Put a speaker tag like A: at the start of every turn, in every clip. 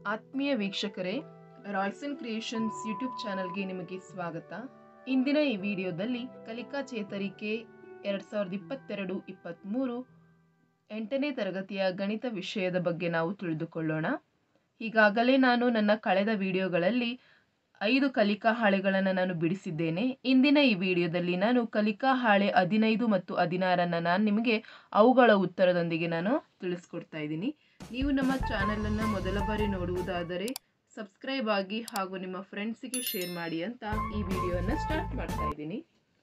A: ಆತ್ಮೀಯ ವೀಕ್ಷಕರೇ Royson creations YouTube ಚಾನಲ್ಗೆ ನಿಮಗೆ ಸ್ವಾಗತ ಇಂದಿನ ಈ ವಿಡಿಯೋದಲ್ಲಿ ಕಲಿಕಾ ಚೇತರಿಕೆ ಎರಡು ಸಾವಿರದ ಇಪ್ಪತ್ತೆರಡು ಇಪ್ಪತ್ತ್ಮೂರು ಎಂಟನೇ ತರಗತಿಯ ಗಣಿತ ವಿಷಯದ ಬಗ್ಗೆ ನಾವು ತಿಳಿದುಕೊಳ್ಳೋಣ ಈಗಾಗಲೇ ನಾನು ನನ್ನ ಕಳೆದ ವಿಡಿಯೋಗಳಲ್ಲಿ ಐದು ಕಲಿಕಾ ಹಾಳೆಗಳನ್ನು ನಾನು ಬಿಡಿಸಿದ್ದೇನೆ ಇಂದಿನ ಈ ವಿಡಿಯೋದಲ್ಲಿ ನಾನು ಕಲಿಕಾ ಹಾಳೆ ಹದಿನೈದು ಮತ್ತು ಹದಿನಾರನ್ನು ನಾನು ನಿಮಗೆ ಅವುಗಳ ಉತ್ತರದೊಂದಿಗೆ ನಾನು ತಿಳಿಸ್ಕೊಡ್ತಾ ಇದ್ದೀನಿ ನೀವು ನಮ್ಮ ಚಾನಲನ್ನು ಮೊದಲ ಬಾರಿ ನೋಡುವುದಾದರೆ ಸಬ್ಸ್ಕ್ರೈಬ್ ಆಗಿ ಹಾಗೂ ನಿಮ್ಮ ಫ್ರೆಂಡ್ಸಿಗೆ ಶೇರ್ ಮಾಡಿ ಅಂತ ಈ ವಿಡಿಯೋನ ಸ್ಟಾರ್ಟ್ ಮಾಡ್ತಾ ಇದ್ದೀನಿ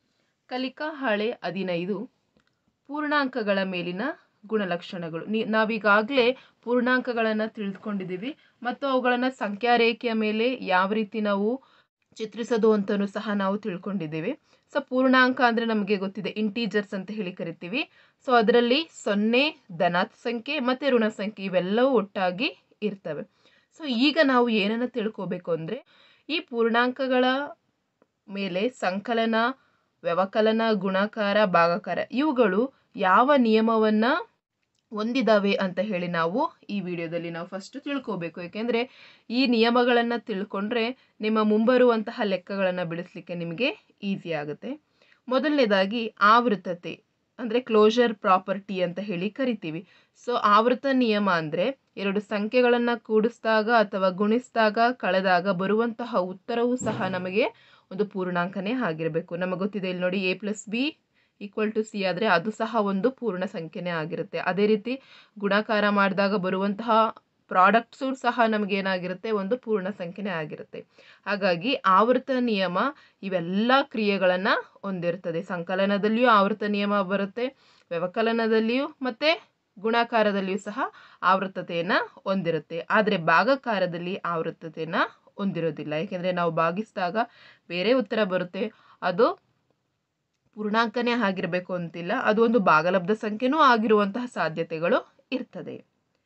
A: ಕಲಿಕಾ ಹಾಳೆ ಹದಿನೈದು ಪೂರ್ಣಾಂಕಗಳ ಮೇಲಿನ ಗುಣಲಕ್ಷಣಗಳು ನೀ ನಾವೀಗಾಗಲೇ ಪೂರ್ಣಾಂಕಗಳನ್ನು ತಿಳಿದುಕೊಂಡಿದ್ದೀವಿ ಮತ್ತು ಅವುಗಳನ್ನು ಸಂಖ್ಯಾ ರೇಖೆಯ ಮೇಲೆ ಯಾವ ರೀತಿ ನಾವು ಚಿತ್ರಿಸೋದು ಅಂತಲೂ ಸಹ ನಾವು ತಿಳ್ಕೊಂಡಿದ್ದೀವಿ ಸೊ ಪೂರ್ಣಾಂಕ ಅಂದರೆ ನಮಗೆ ಗೊತ್ತಿದೆ ಇಂಟೀಜರ್ಸ್ ಅಂತ ಹೇಳಿ ಕರಿತೀವಿ ಸೊ ಅದರಲ್ಲಿ ಸೊನ್ನೆ ಧನಾತ್ ಸಂಖ್ಯೆ ಮತ್ತು ಋಣ ಸಂಖ್ಯೆ ಇವೆಲ್ಲವೂ ಒಟ್ಟಾಗಿ ಇರ್ತವೆ ಸೊ ಈಗ ನಾವು ಏನನ್ನು ತಿಳ್ಕೋಬೇಕು ಅಂದರೆ ಈ ಪೂರ್ಣಾಂಕಗಳ ಮೇಲೆ ಸಂಕಲನ ವ್ಯವಕಲನ ಗುಣಾಕಾರ ಭಾಗಾಕಾರ ಇವುಗಳು ಯಾವ ನಿಯಮವನ್ನು ಹೊಂದಿದಾವೆ ಅಂತ ಹೇಳಿ ನಾವು ಈ ವಿಡಿಯೋದಲ್ಲಿ ನಾವು ಫಸ್ಟ್ ತಿಳ್ಕೋಬೇಕು ಏಕೆಂದರೆ ಈ ನಿಯಮಗಳನ್ನು ತಿಳ್ಕೊಂಡ್ರೆ ನಿಮ್ಮ ಮುಂಬರುವಂತಹ ಲೆಕ್ಕಗಳನ್ನು ಬಿಡಿಸ್ಲಿಕ್ಕೆ ನಿಮಗೆ ಈಸಿ ಆಗುತ್ತೆ ಮೊದಲನೇದಾಗಿ ಆವೃತತೆ ಅಂದರೆ ಕ್ಲೋಜರ್ ಪ್ರಾಪರ್ಟಿ ಅಂತ ಹೇಳಿ ಕರಿತೀವಿ ಸೊ ಆವೃತ ನಿಯಮ ಅಂದರೆ ಎರಡು ಸಂಖ್ಯೆಗಳನ್ನು ಕೂಡಿಸಿದಾಗ ಅಥವಾ ಗುಣಿಸಿದಾಗ ಕಳೆದಾಗ ಬರುವಂತಹ ಉತ್ತರವೂ ಸಹ ನಮಗೆ ಒಂದು ಪೂರ್ಣಾಂಕನೇ ಆಗಿರಬೇಕು ನಮಗೆ ಗೊತ್ತಿದೆ ಇಲ್ಲಿ ನೋಡಿ A plus B equal to C ಆದರೆ ಅದು ಸಹ ಒಂದು ಪೂರ್ಣ ಸಂಖ್ಯೆನೇ ಆಗಿರುತ್ತೆ ಅದೇ ರೀತಿ ಗುಣಾಕಾರ ಮಾಡಿದಾಗ ಬರುವಂತಹ ಪ್ರಾಡಕ್ಟ್ಸು ಸಹ ನಮಗೇನಾಗಿರುತ್ತೆ ಒಂದು ಪೂರ್ಣ ಸಂಖ್ಯೆನೇ ಆಗಿರುತ್ತೆ ಹಾಗಾಗಿ ಆವೃತ ನಿಯಮ ಇವೆಲ್ಲ ಕ್ರಿಯೆಗಳನ್ನು ಹೊಂದಿರ್ತದೆ ಸಂಕಲನದಲ್ಲಿಯೂ ಆವೃತ ನಿಯಮ ಬರುತ್ತೆ ವ್ಯವಕಲನದಲ್ಲಿಯೂ ಮತ್ತು ಗುಣಾಕಾರದಲ್ಲಿಯೂ ಸಹ ಆವೃತತೆಯನ್ನು ಹೊಂದಿರುತ್ತೆ ಆದರೆ ಭಾಗಕಾರದಲ್ಲಿ ಆವೃತತೆಯನ್ನು ಹೊಂದಿರೋದಿಲ್ಲ ಏಕೆಂದರೆ ನಾವು ಭಾಗಿಸಿದಾಗ ಬೇರೆ ಉತ್ತರ ಬರುತ್ತೆ ಅದು ಪೂರ್ಣಾಂಕನೇ ಆಗಿರಬೇಕು ಅಂತಿಲ್ಲ ಅದು ಒಂದು ಭಾಗಲಬ್ಧ ಸಂಖ್ಯೆನೂ ಆಗಿರುವಂತಹ ಸಾಧ್ಯತೆಗಳು ಇರ್ತದೆ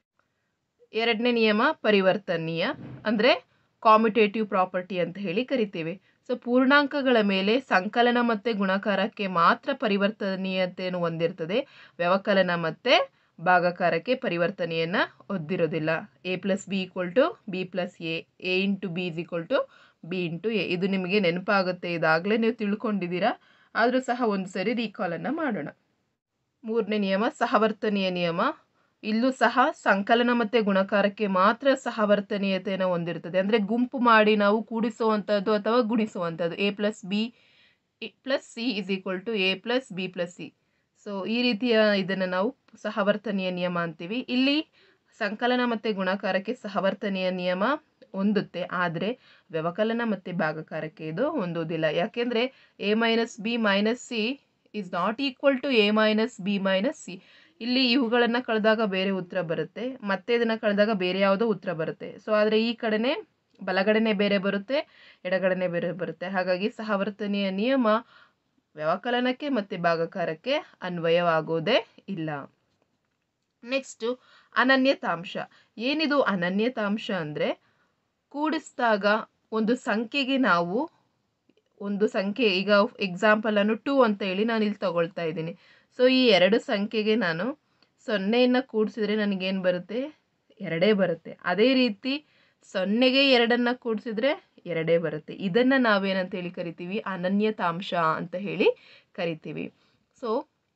A: ಎರಡನೇ ನಿಯಮ ಪರಿವರ್ತನೀಯ ಅಂದರೆ ಕಾಮಿಟೇಟಿವ್ ಪ್ರಾಪರ್ಟಿ ಅಂತ ಹೇಳಿ ಕರಿತೀವಿ ಸೊ ಪೂರ್ಣಾಂಕಗಳ ಮೇಲೆ ಸಂಕಲನ ಮತ್ತು ಗುಣಾಕಾರಕ್ಕೆ ಮಾತ್ರ ಪರಿವರ್ತನೀಯತೆಯನ್ನು ಹೊಂದಿರ್ತದೆ ವ್ಯವಕಲನ ಮತ್ತು ಭಾಗಾಕಾರಕ್ಕೆ ಪರಿವರ್ತನೆಯನ್ನು ಹೊಂದಿರೋದಿಲ್ಲ A plus B equal to B plus A A into B is equal to B into A ಇದು ನಿಮಗೆ ನೆನಪಾಗುತ್ತೆ ಇದಾಗಲೇ ನೀವು ತಿಳ್ಕೊಂಡಿದ್ದೀರಾ ಆದರೂ ಸಹ ಒಂದು ಸರಿ ರೀಕಾಲನ್ನು ಮಾಡೋಣ ಮೂರನೇ ನಿಯಮ ಸಹವರ್ತನೀಯ ನಿಯಮ ಇಲ್ಲೂ ಸಹ ಸಂಕಲನ ಮತ್ತು ಗುಣಕಾರಕ್ಕೆ ಮಾತ್ರ ಸಹವರ್ತನೀಯತೆಯನ್ನು ಹೊಂದಿರ್ತದೆ ಅಂದರೆ ಗುಂಪು ಮಾಡಿ ನಾವು ಕೂಡಿಸುವಂಥದ್ದು ಅಥವಾ ಗುಣಿಸುವಂಥದ್ದು A plus B plus C is equal to A plus B plus C so ಈ ರೀತಿಯ ಇದನ್ನು ನಾವು ಸಹವರ್ತನೀಯ ನಿಯಮ ಅಂತೀವಿ ಇಲ್ಲಿ ಸಂಕಲನ ಮತ್ತು ಗುಣಾಕಾರಕ್ಕೆ ಸಹವರ್ತನೀಯ ನಿಯಮ ಹೊಂದುತ್ತೆ ಆದರೆ ವ್ಯವಕಲನ ಮತ್ತು ಭಾಗಕಾರಕ್ಕೆ ಇದು ಹೊಂದೋದಿಲ್ಲ ಯಾಕೆಂದರೆ A minus B minus C is not equal to A minus B minus C ಇಲ್ಲಿ ಇವುಗಳನ್ನು ಕಳೆದಾಗ ಬೇರೆ ಉತ್ತರ ಬರುತ್ತೆ ಮತ್ತೆ ಇದನ್ನು ಕಳೆದಾಗ ಬೇರೆ ಯಾವುದೋ ಉತ್ತರ ಬರುತ್ತೆ ಸೊ ಆದರೆ ಈ ಕಡೆನೇ ಬಲಗಡೆನೇ ಬೇರೆ ಬರುತ್ತೆ ಎಡಗಡೆನೇ ಬೇರೆ ಬರುತ್ತೆ ಹಾಗಾಗಿ ಸಹವರ್ತನೀಯ ನಿಯಮ ವ್ಯವಕಲನಕ್ಕೆ ಮತ್ತು ಭಾಗಕಾರಕ್ಕೆ ಅನ್ವಯವಾಗೋದೇ ಇಲ್ಲ ನೆಕ್ಸ್ಟು ಅನನ್ಯತಾಂಶ ಏನಿದು ಅನನ್ಯತಾಂಶ ಅಂದರೆ ಕೂಡಿಸಿದಾಗ ಒಂದು ಸಂಖ್ಯೆಗೆ ನಾವು ಒಂದು ಸಂಖ್ಯೆ ಈಗ ಎಕ್ಸಾಂಪಲನ್ನು ಟೂ ಅಂತ ಹೇಳಿ ನಾನು ಇಲ್ಲಿ ತಗೊಳ್ತಾ ಇದ್ದೀನಿ ಸೊ ಈ ಎರಡು ಸಂಖ್ಯೆಗೆ ನಾನು ಸೊನ್ನೆಯನ್ನು ಕೂಡಿಸಿದ್ರೆ ನನಗೇನು ಬರುತ್ತೆ ಎರಡೇ ಬರುತ್ತೆ ಅದೇ ರೀತಿ ಸೊನ್ನೆಗೆ ಎರಡನ್ನು ಕೂಡಿಸಿದ್ರೆ ಎರಡೇ ಬರುತ್ತೆ ಇದನ್ನು ನಾವೇನಂತ ಹೇಳಿ ಕರಿತೀವಿ ಅನನ್ಯತಾಂಶ ಅಂತ ಹೇಳಿ ಕರಿತೀವಿ ಸೊ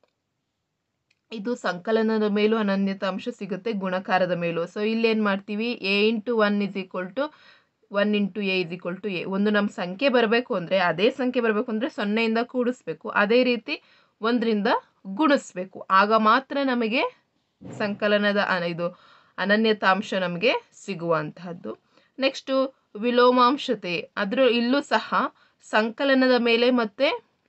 A: ಇದು ಸಂಕಲನದ ಮೇಲೂ ಅನನ್ಯತಾಂಶ ಸಿಗುತ್ತೆ ಗುಣಕಾರದ ಮೇಲೂ ಸೊ ಇಲ್ಲೇನು ಮಾಡ್ತೀವಿ A into one is equal to one into A is equal to A ಒಂದು ನಮ್ಮ ಸಂಖ್ಯೆ ಬರಬೇಕು ಅಂದರೆ ಅದೇ ಸಂಖ್ಯೆ ಬರಬೇಕು ಅಂದರೆ ಸೊನ್ನೆಯಿಂದ ಕೂಡಿಸ್ಬೇಕು ಅದೇ ರೀತಿ ಒಂದರಿಂದ ಗುಣಿಸ್ಬೇಕು ಆಗ ಮಾತ್ರ ನಮಗೆ ಸಂಕಲನದ ಇದು ಅನನ್ಯತಾಂಶ ನಮಗೆ ಸಿಗುವಂತಹದ್ದು ನೆಕ್ಸ್ಟು ವಿಲೋಮಾಂಶತೆ ಅದರ ಇಲ್ಲೂ ಸಹ ಸಂಕಲನದ ಮೇಲೆ ಮತ್ತು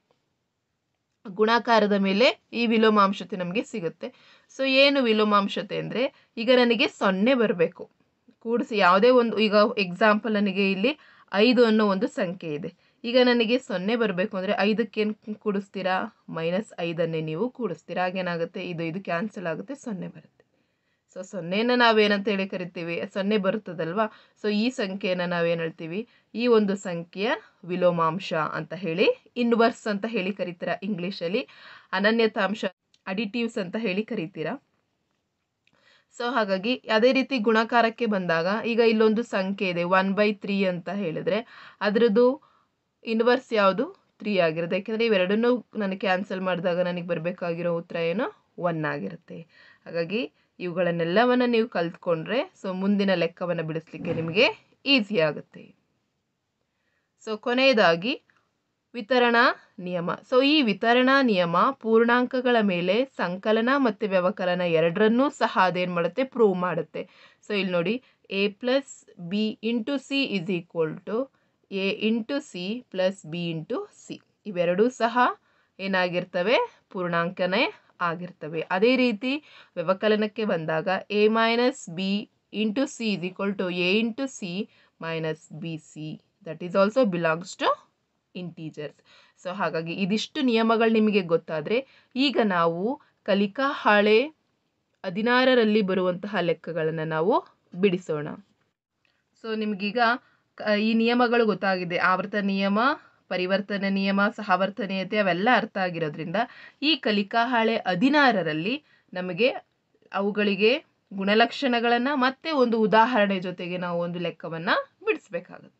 A: ಗುಣಾಕಾರದ ಮೇಲೆ ಈ ವಿಲೋಮಾಂಶತೆ ನಮಗೆ ಸಿಗುತ್ತೆ ಸೊ ಏನು ವಿಲೋಮಾಂಶತೆ ಅಂದರೆ ಈಗ ನನಗೆ ಸೊನ್ನೆ ಬರಬೇಕು ಕೂಡಿಸಿ ಯಾವುದೇ ಒಂದು ಈಗ ಎಕ್ಸಾಂಪಲ್ ನನಗೆ ಇಲ್ಲಿ ಐದು ಅನ್ನೋ ಒಂದು ಸಂಖ್ಯೆ ಇದೆ ಈಗ ನನಗೆ ಸೊನ್ನೆ ಬರಬೇಕು ಅಂದರೆ ಐದಕ್ಕೇನು ಕೂಡಿಸ್ತೀರಾ ಮೈನಸ್ ಐದನ್ನೇ ನೀವು ಕೂಡಿಸ್ತೀರಾ ಆಗೇನಾಗುತ್ತೆ ಇದು ಇದು ಕ್ಯಾನ್ಸಲ್ ಆಗುತ್ತೆ ಸೊನ್ನೆ ಬರುತ್ತೆ ಸೊ ಸೊನ್ನೆನ ನಾವೇನಂತ ಹೇಳಿ ಕರಿತೀವಿ ಸೊನ್ನೆ ಬರುತ್ತದಲ್ವಾ ಸೊ ಈ ಸಂಖ್ಯೆಯನ್ನು ನಾವೇನು ಹೇಳ್ತೀವಿ ಈ ಒಂದು ಸಂಖ್ಯೆಯ ವಿಲೋಮಾಂಶ ಅಂತ ಹೇಳಿ ಇನ್ವರ್ಸ್ ಅಂತ ಹೇಳಿ ಕರಿತೀರಾ ಇಂಗ್ಲೀಷಲ್ಲಿ ಅನನ್ಯತಾಂಶ ಅಡಿಟಿವ್ಸ್ ಅಂತ ಹೇಳಿ ಕರಿತೀರಾ ಸೊ ಹಾಗಾಗಿ ಅದೇ ರೀತಿ ಗುಣಾಕಾರಕ್ಕೆ ಬಂದಾಗ ಈಗ ಇಲ್ಲೊಂದು ಸಂಖ್ಯೆ ಇದೆ ಒನ್ ಬೈ ತ್ರೀ ಅಂತ ಹೇಳಿದ್ರೆ ಅದರದ್ದು ಇನ್ವರ್ಸ್ ಯಾವುದು ತ್ರೀ ಆಗಿರುತ್ತೆ ಯಾಕೆಂದರೆ ಇವೆರಡನ್ನೂ ನಾನು ಕ್ಯಾನ್ಸಲ್ ಮಾಡಿದಾಗ ನನಗೆ ಬರಬೇಕಾಗಿರೋ ಉತ್ತರ ಏನು ಒನ್ ಆಗಿರುತ್ತೆ ಹಾಗಾಗಿ ಇವುಗಳನ್ನೆಲ್ಲವನ್ನು ನೀವು ಕಲ್ತ್ಕೊಂಡ್ರೆ ಸೊ ಮುಂದಿನ ಲೆಕ್ಕವನ್ನು ಬಿಡಿಸ್ಲಿಕ್ಕೆ ನಿಮಗೆ ಈಸಿ ಆಗುತ್ತೆ ಸೊ ಕೊನೆಯದಾಗಿ ವಿತರಣಾ ನಿಯಮ ಸೊ ಈ ವಿತರಣಾ ನಿಯಮ ಪೂರ್ಣಾಂಕಗಳ ಮೇಲೆ ಸಂಕಲನ ಮತ್ತು ವ್ಯವಕಲನ ಎರಡರನ್ನೂ ಸಹ ಅದೇನು ಮಾಡುತ್ತೆ ಪ್ರೂವ್ ಮಾಡುತ್ತೆ ಸೊ ಇಲ್ಲಿ ನೋಡಿ A plus B into C is equal to A into C plus B into C ಇವೆರಡೂ ಸಹ ಏನಾಗಿರ್ತವೆ ಪೂರ್ಣಾಂಕನೇ ಆಗಿರ್ತವೆ ಅದೇ ರೀತಿ ವ್ಯವಕಲನಕ್ಕೆ ಬಂದಾಗ A minus B into C is equal to A into C minus B C that is also belongs to integers so ಹಾಗಾಗಿ ಇದಿಷ್ಟು ನಿಯಮಗಳು ನಿಮಗೆ ಗೊತ್ತಾದರೆ ಈಗ ನಾವು ಕಲಿಕಾ ಹಾಳೆ ಹದಿನಾರರಲ್ಲಿ ಬರುವಂತಹ ಲೆಕ್ಕಗಳನ್ನು ನಾವು ಬಿಡಿಸೋಣ ಸೊ ನಿಮಗೀಗ ಕ- ಈ ನಿಯಮಗಳು ಗೊತ್ತಾಗಿದೆ ಆವರ್ತ ನಿಯಮ ಪರಿವರ್ತನೆ ನಿಯಮ ಸಹವರ್ತನೀಯತೆ ಅವೆಲ್ಲ ಅರ್ಥ ಆಗಿರೋದ್ರಿಂದ ಈ ಕಲಿಕಾ ಹಾಳೆ ಹದಿನಾರರಲ್ಲಿ ನಮಗೆ ಅವುಗಳಿಗೆ ಗುಣಲಕ್ಷಣಗಳನ್ನು ಮತ್ತೆ ಒಂದು ಉದಾಹರಣೆ ಜೊತೆಗೆ ನಾವು ಒಂದು ಲೆಕ್ಕವನ್ನು ಬಿಡಿಸ್ಬೇಕಾಗತ್ತೆ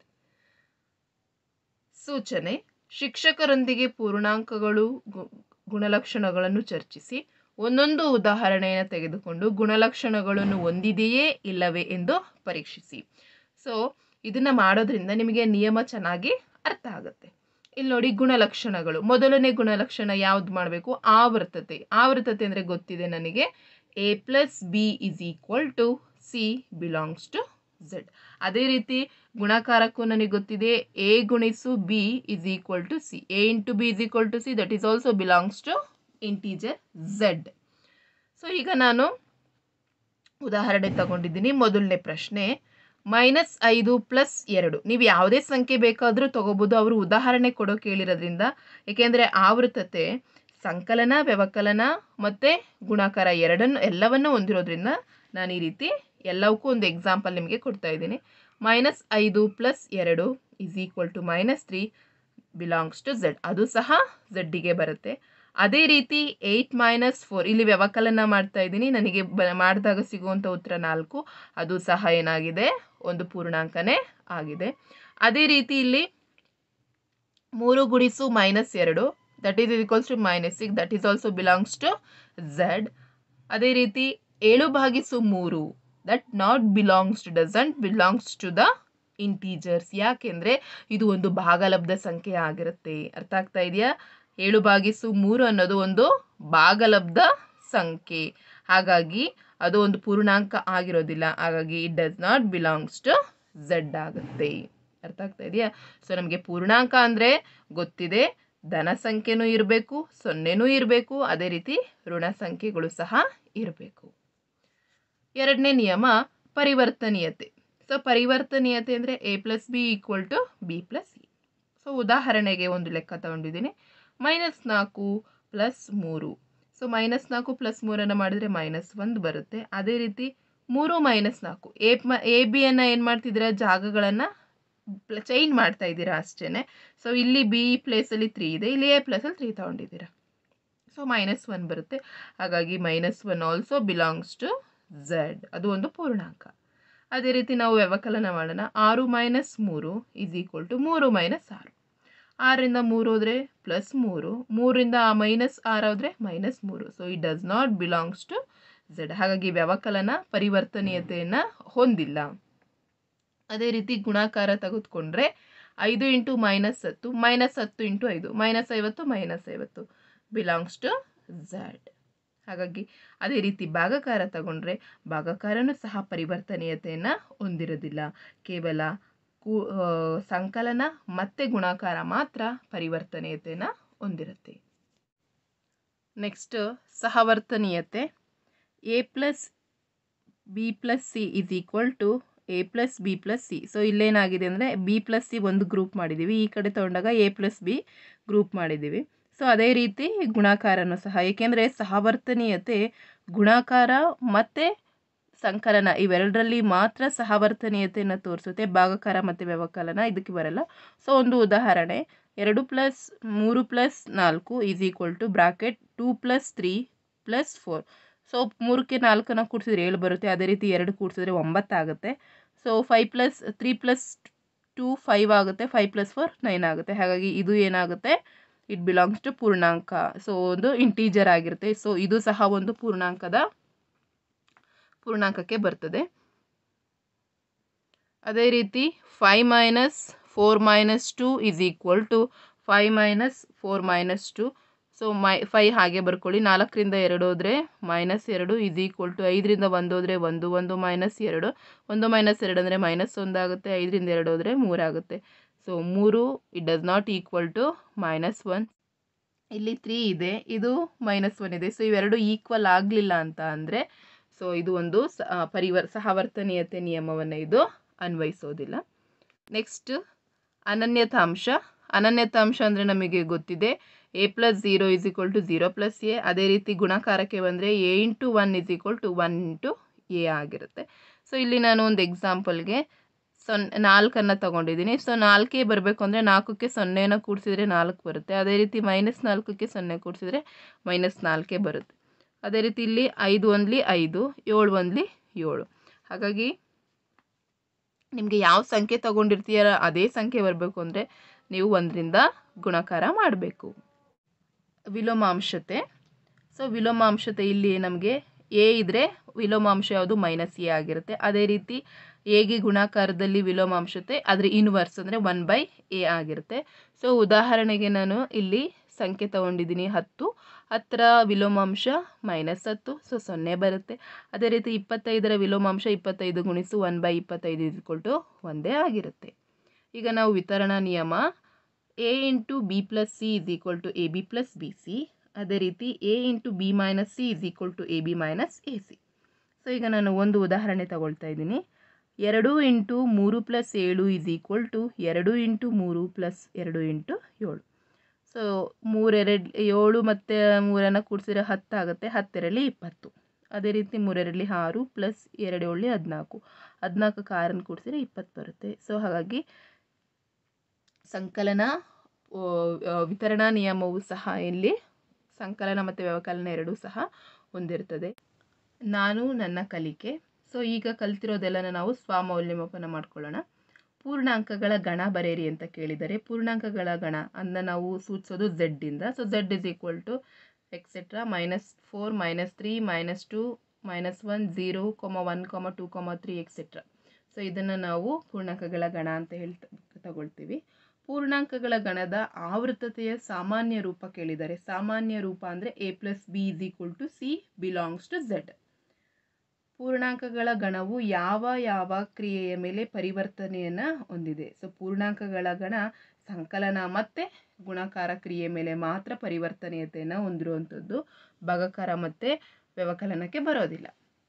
A: ಸೂಚನೆ ಶಿಕ್ಷಕರೊಂದಿಗೆ ಪೂರ್ಣಾಂಕಗಳು ಗು- ಗುಣಲಕ್ಷಣಗಳನ್ನು ಚರ್ಚಿಸಿ ಒಂದೊಂದು ಉದಾಹರಣೆಯನ್ನು ತೆಗೆದುಕೊಂಡು ಗುಣಲಕ್ಷಣಗಳನ್ನು ಹೊಂದಿದೆಯೇ ಇಲ್ಲವೇ ಎಂದು ಪರೀಕ್ಷಿಸಿ ಸೊ ಇದನ್ನ ಮಾಡೋದ್ರಿಂದ ನಿಮಗೆ ನಿಯಮ ಚೆನ್ನಾಗಿ ಅರ್ಥ ಆಗುತ್ತೆ ಇಲ್ಲಿ ನೋಡಿ ಗುಣಲಕ್ಷಣಗಳು ಮೊದಲನೇ ಗುಣಲಕ್ಷಣ ಯಾವ್ದು ಮಾಡಬೇಕು ಆವರ್ತತೆ ಆವರ್ತತೆ ಅಂದರೆ ಗೊತ್ತಿದೆ ನನಗೆ A plus B is equal to C belongs to Z ಅದೇ ರೀತಿ ಗುಣಾಕಾರಕ್ಕೂ ನನಗೆ ಗೊತ್ತಿದೆ ಎ ಗುಣಿಸು B is equal to C A into B is equal to C that is also belongs to integer Z so ಈಗ ನಾನು ಉದಾಹರಣೆ ತಗೊಂಡಿದ್ದೀನಿ ಮೊದಲನೇ ಪ್ರಶ್ನೆ ಮೈನಸ್ ಐದು ಪ್ಲಸ್ ಎರಡು ನೀವು ಯಾವುದೇ ಸಂಖ್ಯೆ ಬೇಕಾದರೂ ತಗೋಬೋದು ಅವರು ಉದಾಹರಣೆ ಕೊಡೋ ಕೇಳಿರೋದ್ರಿಂದ ಏಕೆಂದರೆ ಆವೃತತೆ ಸಂಕಲನ ವ್ಯವಕಲನ ಮತ್ತು ಗುಣಾಕಾರ ಎರಡನ್ನು ಎಲ್ಲವನ್ನೂ ಹೊಂದಿರೋದ್ರಿಂದ ನಾನು ಈ ರೀತಿ ಎಲ್ಲವಕ್ಕೂ ಒಂದು ಎಕ್ಸಾಂಪಲ್ ನಿಮಗೆ ಕೊಡ್ತಾ ಇದ್ದೀನಿ ಮೈನಸ್ ಐದು ಪ್ಲಸ್ ಎರಡು is equal to minus three belongs to Z ಅದು ಸಹ ಝಡ್ಡಿಗೆ ಬರುತ್ತೆ ಅದೇ ರೀತಿ ಏಯ್ಟ್ ಮೈನಸ್ ಫೋರ್ ಇಲ್ಲಿ ವ್ಯವಕಲನ ಮಾಡ್ತಾ ಇದ್ದೀನಿ ನನಗೆ ಬ ಮಾಡಿದಾಗ ಸಿಗುವಂಥ ಉತ್ತರ ನಾಲ್ಕು ಅದು ಸಹ ಏನಾಗಿದೆ ಒಂದು ಪೂರ್ಣಾಂಕನೇ ಆಗಿದೆ ಅದೇ ರೀತಿ ಇಲ್ಲಿ ಮೂರು ಗುಣಿಸು ಮೈನಸ್ ಎರಡು that is equals to minus six that is also belongs to Z ಅದೇ ರೀತಿ ಏಳು ಭಾಗಿಸು ಮೂರು that not belongs to doesn't belongs to the integers ಯಾಕೆಂದರೆ ಇದು ಒಂದು ಭಾಗಲಬ್ಧ ಸಂಖ್ಯೆ ಆಗಿರುತ್ತೆ ಅರ್ಥ ಆಗ್ತಾ ಇದೆಯಾ ಏಳು ಭಾಗಿಸು ಮೂರು ಅನ್ನೋದು ಒಂದು ಭಾಗಲಬ್ಧ ಸಂಖ್ಯೆ ಹಾಗಾಗಿ ಅದು ಒಂದು ಪೂರ್ಣಾಂಕ ಆಗಿರೋದಿಲ್ಲ ಹಾಗಾಗಿ it does not belongs to Z ಆಗುತ್ತೆ ಅರ್ಥ ಆಗ್ತಾ ಇದೆಯಾ ಸೊ ನಮಗೆ ಪೂರ್ಣಾಂಕ ಅಂದರೆ ಗೊತ್ತಿದೆ ಧನ ಸಂಖ್ಯೆನೂ ಇರಬೇಕು ಸೊನ್ನೆನೂ ಇರಬೇಕು ಅದೇ ರೀತಿ ಋಣ ಸಂಖ್ಯೆಗಳು ಸಹ ಇರಬೇಕು ಎರಡನೇ ನಿಯಮ ಪರಿವರ್ತನೀಯತೆ ಸೊ ಪರಿವರ್ತನೀಯತೆ ಅಂದರೆ A plus B equal to B plus C so ಉದಾಹರಣೆಗೆ ಒಂದು ಲೆಕ್ಕ ತಗೊಂಡಿದ್ದೀನಿ ಮೈನಸ್ ನಾಲ್ಕು ಪ್ಲಸ್ ಮೂರು ಸೊ ಮೈನಸ್ ನಾಲ್ಕು ಪ್ಲಸ್ ಮೂರನ್ನು ಮಾಡಿದರೆ ಮೈನಸ್ ಒಂದು ಬರುತ್ತೆ ಅದೇ ರೀತಿ ಮೂರು ಮೈನಸ್ ನಾಲ್ಕು ಎ ಮ ಎ ಬಿಯನ್ನು ಏನು ಮಾಡ್ತಿದ್ದೀರಾ ಜಾಗಗಳನ್ನು ಚೇಂಜ್ ಮಾಡ್ತಾ ಇದ್ದೀರಾ ಅಷ್ಟೇ ಸೊ ಇಲ್ಲಿ ಬಿ ಪ್ಲೇಸಲ್ಲಿ ತ್ರೀ ಇದೆ ಇಲ್ಲಿ ಎ ಪ್ಲೇಸಲ್ಲಿ ತ್ರೀ ತೊಗೊಂಡಿದ್ದೀರಾ ಸೊ ಮೈನಸ್ ಒನ್ ಬರುತ್ತೆ ಹಾಗಾಗಿ minus one also belongs to Z ಅದು ಒಂದು ಪೂರ್ಣಾಂಕ ಅದೇ ರೀತಿ ನಾವು ವ್ಯವಕಲನ ಮಾಡೋಣ ಆರು ಮೈನಸ್ ಮೂರು ಈಸ್ ಈಕ್ವಲ್ ಟು ಮೂರು ಮೈನಸ್ ಆರು ಆರರಿಂದ ಮೂರು ಹೋದರೆ ಪ್ಲಸ್ ಮೂರು ಮೂರರಿಂದ ಮೈನಸ್ ಆರು ಹೋದರೆ ಮೈನಸ್ ಮೂರು so it does not belongs to Z ಹಾಗಾಗಿ ವ್ಯವಕಲನ ಪರಿವರ್ತನೀಯತೆಯನ್ನು ಹೊಂದಿಲ್ಲ ಅದೇ ರೀತಿ ಗುಣಾಕಾರ ತೆಗೆದುಕೊಂಡ್ರೆ ಐದು ಇಂಟು ಮೈನಸ್ ಹತ್ತು ಮೈನಸ್ ಹತ್ತು ಇಂಟು ಐದು ಮೈನಸ್ ಐವತ್ತು ಮೈನಸ್ ಐವತ್ತು ಬಿಲಾಂಗ್ಸ್ ಟು ಝೆಡ್ ಹಾಗಾಗಿ ಅದೇ ರೀತಿ ಭಾಗಕಾರ ತಗೊಂಡ್ರೆ ಭಾಗಕಾರನೂ ಸಹ ಪರಿವರ್ತನೀಯತೆಯನ್ನು ಹೊಂದಿರೋದಿಲ್ಲ ಕೇವಲ ಕು ಆ, ಸಂಕಲನ ಮತ್ತು ಗುಣಾಕಾರ ಮಾತ್ರ ಪರಿವರ್ತನೀಯತೆಯನ್ನು ಹೊಂದಿರುತ್ತೆ ನೆಕ್ಸ್ಟ್ ಸಹವರ್ತನೀಯತೆ A plus B plus C is equal to A plus B plus C so ಇಲ್ಲೇನಾಗಿದೆ ಅಂದರೆ ಬಿ ಪ್ಲಸ್ ಸಿ ಒಂದು ಗ್ರೂಪ್ ಮಾಡಿದ್ದೀವಿ ಈ ಕಡೆ ತೊಗೊಂಡಾಗ ಎ ಪ್ಲಸ್ ಬಿ ಗ್ರೂಪ್ ಮಾಡಿದ್ದೀವಿ ಸೊ ಅದೇ ರೀತಿ ಗುಣಾಕಾರನೂ ಸಹ ಏಕೆಂದರೆ ಸಹವರ್ತನೀಯತೆ ಗುಣಾಕಾರ ಮತ್ತು ಸಂಕಲನ ಇವೆರಡರಲ್ಲಿ ಮಾತ್ರ ಸಹವರ್ತನೀಯತೆಯನ್ನು ತೋರಿಸುತ್ತೆ ಭಾಗಕಾರ ಮತ್ತು ವ್ಯವಕಲನ ಇದಕ್ಕೆ ಬರಲ್ಲ ಸೊ ಒಂದು ಉದಾಹರಣೆ ಎರಡು ಪ್ಲಸ್ ಮೂರು ಪ್ಲಸ್ ನಾಲ್ಕು is equal to bracket two plus three plus four so ಮೂರಕ್ಕೆ ನಾಲ್ಕನ್ನು ಕೂಡಿಸಿದ್ರೆ ಏಳು ಬರುತ್ತೆ ಅದೇ ರೀತಿ ಎರಡು ಕೂಡಿಸಿದ್ರೆ ಒಂಬತ್ತಾಗುತ್ತೆ so five plus three plus two five ಆಗುತ್ತೆ ಫೈವ್ ಪ್ಲಸ್ ಫೋರ್ ನೈನ್ ಆಗುತ್ತೆ ಹಾಗಾಗಿ ಇದು ಏನಾಗುತ್ತೆ ಇಟ್ ಬಿಲಾಂಗ್ಸ್ ಟು ಪೂರ್ಣಾಂಕ ಸೊ ಒಂದು ಇಂಟೀಜರ್ ಆಗಿರುತ್ತೆ ಸೊ ಇದು ಸಹ ಒಂದು ಪೂರ್ಣಾಂಕದ ಪೂರ್ಣಾಂಕಕ್ಕೆ ಬರ್ತದೆ ಅದೇ ರೀತಿ five minus four minus two is equal to five minus four minus to so ಮೈ ಫೈ ಹಾಗೆ ಬರ್ಕೊಳ್ಳಿ ನಾಲ್ಕರಿಂದ ಎರಡು ಹೋದರೆ ಮೈನಸ್ ಎರಡು ಇಸ್ ಈಕ್ವಲ್ ಟು ಐದರಿಂದ ಒಂದು ಹೋದರೆ ಒಂದು ಒಂದು ಮೈನಸ್ ಎರಡು ಒಂದು ಮೈನಸ್ ಎರಡು ಅಂದರೆ ಮೈನಸ್ ಒಂದಾಗುತ್ತೆ ಐದರಿಂದ ಎರಡು ಹೋದರೆ ಮೂರಾಗುತ್ತೆ ಸೊ ಮೂರು it does not equal to minus one ಇಲ್ಲಿ ತ್ರೀ ಇದೆ ಇದು ಮೈನಸ್ ಒನ್ ಇದೆ ಸೊ ಇವೆರಡು ಈಕ್ವಲ್ ಆಗಲಿಲ್ಲ ಅಂತ ಅಂದರೆ ಸೊ ಇದು ಒಂದು ಸ ಪರಿವರ್ ಸಹವರ್ತನೀಯತೆ ನಿಯಮವನ್ನು ಇದು ಅನ್ವಯಿಸೋದಿಲ್ಲ ನೆಕ್ಸ್ಟ್ ಅನನ್ಯತಾಂಶ ಅನನ್ಯತಾಂಶ ಅಂದರೆ ನಮಗೆ ಗೊತ್ತಿದೆ A plus zero is equal to zero plus A ಅದೇ ರೀತಿ ಗುಣಕಾರಕ್ಕೆ ಬಂದರೆ A into one is equal to one into A ಆಗಿರುತ್ತೆ ಸೊ ಇಲ್ಲಿ ನಾನು ಒಂದು ಎಕ್ಸಾಂಪಲ್ಗೆ ಸೊನ್ನೆ ನಾಲ್ಕನ್ನು ತೊಗೊಂಡಿದ್ದೀನಿ ಸೊ ನಾಲ್ಕೇ ಬರಬೇಕು ಅಂದರೆ ನಾಲ್ಕಕ್ಕೆ ಸೊನ್ನೆನ ಕೂಡಿಸಿದ್ರೆ ನಾಲ್ಕು ಬರುತ್ತೆ ಅದೇ ರೀತಿ ಮೈನಸ್ ನಾಲ್ಕಕ್ಕೆ ಸೊನ್ನೆ ಕೂಡಿಸಿದ್ರೆ ಮೈನಸ್ ನಾಲ್ಕೇ ಬರುತ್ತೆ ಅದೇ ರೀತಿ ಇಲ್ಲಿ ಐದು ಒಂದ್ಲಿ ಐದು ಏಳು ಒಂದ್ಲಿ ಏಳು ಹಾಗಾಗಿ ನಿಮಗೆ ಯಾವ ಸಂಖ್ಯೆ ತೊಗೊಂಡಿರ್ತೀರ ಅದೇ ಸಂಖ್ಯೆ ಬರಬೇಕು ಅಂದರೆ ನೀವು ಒಂದರಿಂದ ಗುಣಾಕಾರ ಮಾಡಬೇಕು ವಿಲೋಮಾಂಶತೆ ಸೊ ವಿಲೋಮಾಂಶತೆ ಇಲ್ಲಿ ನಮಗೆ ಎ ಇದ್ದರೆ ವಿಲೋಮಾಂಶ ಯಾವುದು ಮೈನಸ್ ಎ ಆಗಿರುತ್ತೆ ಅದೇ ರೀತಿ ಎಗೆ ಗುಣಾಕಾರದಲ್ಲಿ ವಿಲೋಮಾಂಶತೆ ಅದರ ಇನ್ವರ್ಸ್ ಅಂದರೆ ಒನ್ ಬೈ ಎ ಆಗಿರುತ್ತೆ ಸೊ ಉದಾಹರಣೆಗೆ ನಾನು ಇಲ್ಲಿ ಸಂಖ್ಯೆ ತೊಗೊಂಡಿದ್ದೀನಿ ಹತ್ತು ಹತ್ತರ ವಿಲೋಮಾಂಶ ಮೈನಸ್ ಹತ್ತು ಸೊ ಸೊನ್ನೆ ಬರುತ್ತೆ ಅದೇ ರೀತಿ ಇಪ್ಪತ್ತೈದರ ವಿಲೋಮಾಂಶ ಇಪ್ಪತ್ತೈದು ಗುಣಿಸು ಒನ್ ಬೈ ಇಪ್ಪತ್ತೈದು ಇಸ್ಕೊಲ್ಟು ಒಂದೇ ಆಗಿರುತ್ತೆ ಈಗ ನಾವು ವಿತರಣಾ ನಿಯಮ A into B plus C is equal to A B plus B C ಅದೇ ರೀತಿ A into B minus C is equal to A B minus A C so ಈಗ ನಾನು ಒಂದು ಉದಾಹರಣೆ ತಗೊಳ್ತಾ ಇದ್ದೀನಿ ಎರಡು ಇಂಟು ಮೂರು ಪ್ಲಸ್ ಏಳು ಇಸ್ ಈಕ್ವಲ್ ಟು ಎರಡು ಇಂಟು ಮೂರು ಪ್ಲಸ್ ಎರಡು ಇಂಟು ಏಳು ಸೊ ಮೂರೆರಡು ಏಳು ಮತ್ತು ಮೂರನ್ನು ಕೂಡಿಸಿದ್ರೆ ಹತ್ತಾಗುತ್ತೆ ಹತ್ತೆರಡಲಿ ಇಪ್ಪತ್ತು ಅದೇ ರೀತಿ ಮೂರೆರಡಲಿ ಆರು ಪ್ಲಸ್ ಎರಡು ಏಳಲಿ ಹದಿನಾಲ್ಕು ಹದಿನಾಲ್ಕಕ್ಕೆ ಆರನ್ನು ಕೂಡಿಸಿದ್ರೆ ಇಪ್ಪತ್ತು ಬರುತ್ತೆ ಸೊ ಹಾಗಾಗಿ ಸಂಕಲನ ವಿತರಣಾ ನಿಯಮವು ಸಹ ಇಲ್ಲಿ ಸಂಕಲನ ಮತ್ತು ವ್ಯವಕಲನ ಎರಡೂ ಸಹ ಹೊಂದಿರ್ತದೆ ನಾನು ನನ್ನ ಕಲಿಕೆ ಸೊ ಈಗ ಕಲ್ತಿರೋದೆಲ್ಲನ ನಾವು ಸ್ವಮೌಲ್ಯಮಾಪನ ಮಾಡ್ಕೊಳ್ಳೋಣ ಪೂರ್ಣಾಂಕಗಳ ಗಣ ಬರೆಯಿರಿ ಅಂತ ಕೇಳಿದರೆ ಪೂರ್ಣಾಂಕಗಳ ಗಣ ಅನ್ನ ನಾವು ಸೂಚಿಸೋದು ಝೆಡ್ಡಿಂದ so Z is equal to etcetera minus four minus three minus two minus one zero comma one comma two comma three etcetera so ಇದನ್ನು ನಾವು ಪೂರ್ಣಾಂಕಗಳ ಗಣ ಅಂತ ಹೇಳ್ತಾ ತಗೊಳ್ತೀವಿ ಪೂರ್ಣಾಂಕಗಳ ಗಣದ ಆವೃತತೆಯ ಸಾಮಾನ್ಯ ರೂಪ ಕೇಳಿದ್ದಾರೆ ಸಾಮಾನ್ಯ ರೂಪ ಅಂದರೆ A plus B is equal to C belongs to Z ಪೂರ್ಣಾಂಕಗಳ ಗಣವು ಯಾವ ಯಾವ ಕ್ರಿಯೆಯ ಮೇಲೆ ಪರಿವರ್ತನೆಯನ್ನು ಹೊಂದಿದೆ ಸೊ ಪೂರ್ಣಾಂಕಗಳ ಗಣ ಸಂಕಲನ ಮತ್ತು ಗುಣಾಕಾರ ಕ್ರಿಯೆ ಮೇಲೆ ಮಾತ್ರ ಪರಿವರ್ತನೀಯತೆಯನ್ನು ಹೊಂದಿರುವಂಥದ್ದು ಭಾಗಕಾರ ಮತ್ತು ವ್ಯವಕಲನಕ್ಕೆ ಬರೋದಿಲ್ಲ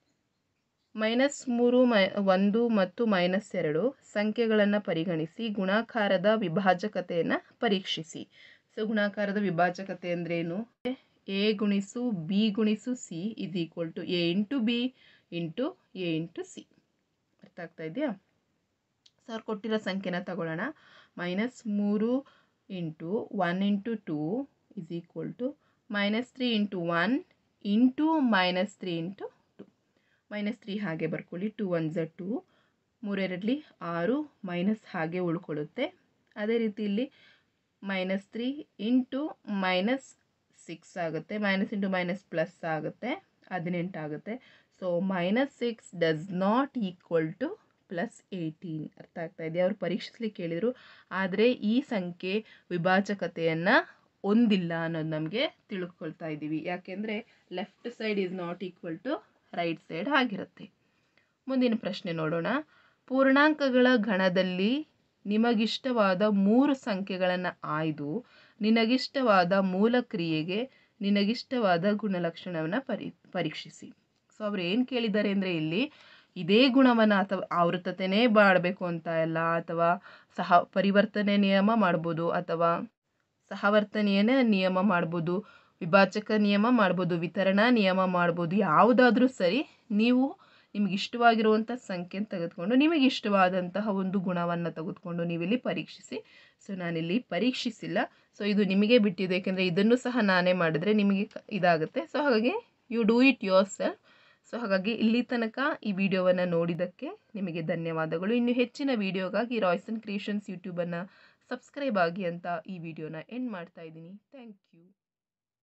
A: ಮೈನಸ್ ಮೂರು ಮೈ ಒಂದು ಮತ್ತು ಮೈನಸ್ ಎರಡು ಸಂಖ್ಯೆಗಳನ್ನು ಪರಿಗಣಿಸಿ ಗುಣಾಕಾರದ ವಿಭಾಜಕತೆಯನ್ನು ಪರೀಕ್ಷಿಸಿ ಸೊ ಗುಣಾಕಾರದ ವಿಭಾಜಕತೆ ಅಂದ್ರೇನು ಎ ಗುಣಿಸು ಬಿ ಗುಣಿಸು C is equal to A into B into A into C ಅರ್ಥ ಆಗ್ತಾ ಇದೆಯಾ ಸರ್ ಕೊಟ್ಟಿರೋ ಸಂಖ್ಯೆನ ತಗೊಳ್ಳೋಣ ಮೈನಸ್ ಮೂರು into one into two is equal to minus three into one into minus three into two minus three ಹಾಗೆ ಬರ್ಕೊಳ್ಳಿ two one ಝ ಟು ಮೂರೆರಡಲಿ ಆರು ಮೈನಸ್ ಹಾಗೆ ಉಳ್ಕೊಳ್ಳುತ್ತೆ ಅದೇ ರೀತಿ ಇಲ್ಲಿ minus three into minus six ಆಗುತ್ತೆ ಮೈನಸ್ ಇಂಟು ಮೈನಸ್ ಪ್ಲಸ್ ಆಗುತ್ತೆ ಹದಿನೆಂಟು ಆಗುತ್ತೆ so minus six does not equal to plus eighteen ಅರ್ಥ ಆಗ್ತಾ ಇದೆ ಅವ್ರು ಪರೀಕ್ಷಿಸ್ಲಿಕ್ಕೆ ಕೇಳಿದರು ಆದರೆ ಈ ಸಂಖ್ಯೆ ವಿಭಾಜಕತೆಯನ್ನು ಹೊಂದಿಲ್ಲ ಅನ್ನೋದು ನಮಗೆ ತಿಳ್ಕೊಳ್ತಾ ಇದ್ದೀವಿ ಯಾಕೆಂದರೆ left side is not equal to right side ಆಗಿರುತ್ತೆ ಮುಂದಿನ ಪ್ರಶ್ನೆ ನೋಡೋಣ ಪೂರ್ಣಾಂಕಗಳ ಗಣದಲ್ಲಿ ನಿಮಗಿಷ್ಟವಾದ ಮೂರು ಸಂಖ್ಯೆಗಳನ್ನು ಆಯ್ದು ನಿನಗಿಷ್ಟವಾದ ಮೂಲ ಕ್ರಿಯೆಗೆ ನಿನಗಿಷ್ಟವಾದ ಗುಣಲಕ್ಷಣವನ್ನು ಪರಿ ಪರೀಕ್ಷಿಸಿ ಸೊ ಅವ್ರು ಏನು ಕೇಳಿದ್ದಾರೆ ಅಂದರೆ ಇಲ್ಲಿ ಇದೇ ಗುಣವನ್ನು ಅಥವಾ ಆವೃತತೆನೇ ಮಾಡಬೇಕು ಅಂತ ಇಲ್ಲ ಅಥವಾ ಸಹ ಪರಿವರ್ತನೆ ನಿಯಮ ಮಾಡ್ಬೋದು ಅಥವಾ ಸಹವರ್ತನೆಯೇ ನಿಯಮ ಮಾಡ್ಬೋದು ವಿಭಾಜಕ ನಿಯಮ ಮಾಡ್ಬೋದು ವಿತರಣಾ ನಿಯಮ ಮಾಡ್ಬೋದು ಯಾವುದಾದ್ರೂ ಸರಿ ನೀವು ನಿಮಗೆ ಇಷ್ಟವಾಗಿರುವಂಥ ಸಂಖ್ಯೆನ ತೆಗೆದುಕೊಂಡು ನಿಮಗೆ ಇಷ್ಟವಾದಂತಹ ಒಂದು ಗುಣವನ್ನು ತೆಗೆದುಕೊಂಡು ನೀವಿಲ್ಲಿ ಪರೀಕ್ಷಿಸಿ ಸೊ ನಾನಿಲ್ಲಿ ಪರೀಕ್ಷಿಸಿಲ್ಲ ಸೊ ಇದು ನಿಮಗೆ ಬಿಟ್ಟಿದೆ ಏಕೆಂದರೆ ಇದನ್ನು ಸಹ ನಾನೇ ಮಾಡಿದರೆ ನಿಮಗೆ ಕ- ಇದಾಗುತ್ತೆ ಸೊ ಹಾಗಾಗಿ you do it yourself so ಹಾಗಾಗಿ ಇಲ್ಲಿ ತನಕ ಈ ವಿಡಿಯೋವನ್ನು ನೋಡಿದ್ದಕ್ಕೆ ನಿಮಗೆ ಧನ್ಯವಾದಗಳು ಇನ್ನು ಹೆಚ್ಚಿನ ವಿಡಿಯೋಗಾಗಿ ರಾಯ್ಸನ್ ಕ್ರಿಯೇಷನ್ಸ್ ಯೂಟ್ಯೂಬನ್ನು ಸಬ್ಸ್ಕ್ರೈಬ್ ಆಗಿ ಅಂತ ಈ ವಿಡಿಯೋನ ಎಂಡ್ ಮಾಡ್ತಾ ಇದ್ದೀನಿ ಥ್ಯಾಂಕ್ ಯು